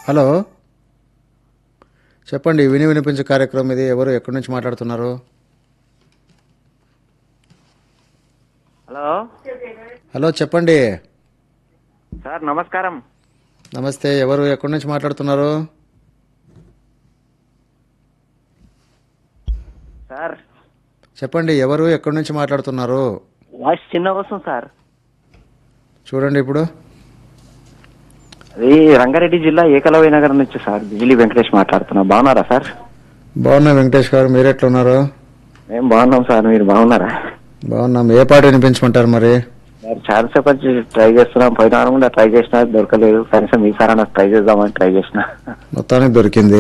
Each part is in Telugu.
హలో చెప్పండి విని వినిపించే కార్యక్రమం ఇది ఎవరు ఎక్కడి నుంచి మాట్లాడుతున్నారు హలో హలో చెప్పండి సార్ నమస్కారం నమస్తే ఎవరు ఎక్కడి నుంచి మాట్లాడుతున్నారు సార్ చెప్పండి ఎవరు ఎక్కడి నుంచి మాట్లాడుతున్నారు వాయిస్ చిన్నగా వస్తుంది సార్ చూడండి ఇప్పుడు అది రంగారెడ్డి జిల్లా ఏకలవ్య నగర్ నుంచి సార్ బిజిలీ వెంకటేష్ మాట్లాడుతున్నా బాగున్నారా సార్ బాగున్నా వెంకటేష్ గారు మీరు ఎట్లున్నారు మేము బాగున్నాం సార్ మీరు బాగున్నారా బాగున్నాం ఏ పాట వినిపించమంటారు మరి సార్ చాలాసేపు వచ్చి ట్రై చేస్తున్నాం పోయిన వారం కూడా ట్రై చేసినా దొరకలేదు కనీసం ఈసారి అన్న ట్రై చేద్దామని ట్రై చేసిన మొత్తానికి దొరికింది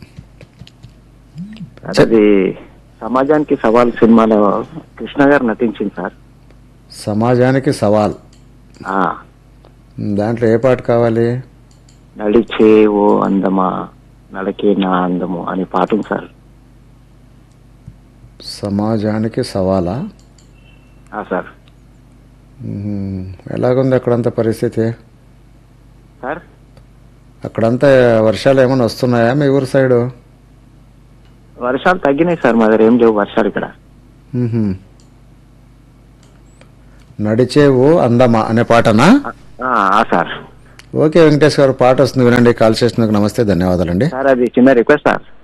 అది సమాజానికి సవాల్ సినిమాలో కృష్ణ గారు నటించింది సార్ సమాజానికి సవాల్ ఆ, దాంట్లో ఏ పాట కావాలి నడిచే ఓ అందమా నడకే నా అందము అని పాట ఉంది సార్ సమాజానికి సవాలా ఆ సార్ మ్మ్. ఎలాగుంది అక్కడంతా పరిస్థితి సార్ అక్కడంతా వర్షాలు ఏమైనా వస్తున్నాయా మీ ఊరు సైడు వర్షాలు తగ్గినాయి సార్ మా దగ్గర ఏం లేవు వర్షాలు ఇక్కడ మ్మ్హ. నడిచేవు అందమా అనే పాటనా ఆ, ఆ సార్ ఓకే వెంకటేష్ గారు పాట వస్తుంది వినండి కాల్ చేసినందుకు నమస్తే ధన్యవాదాలండి సార్ అది చిన్న రిక్వెస్ట్ సార్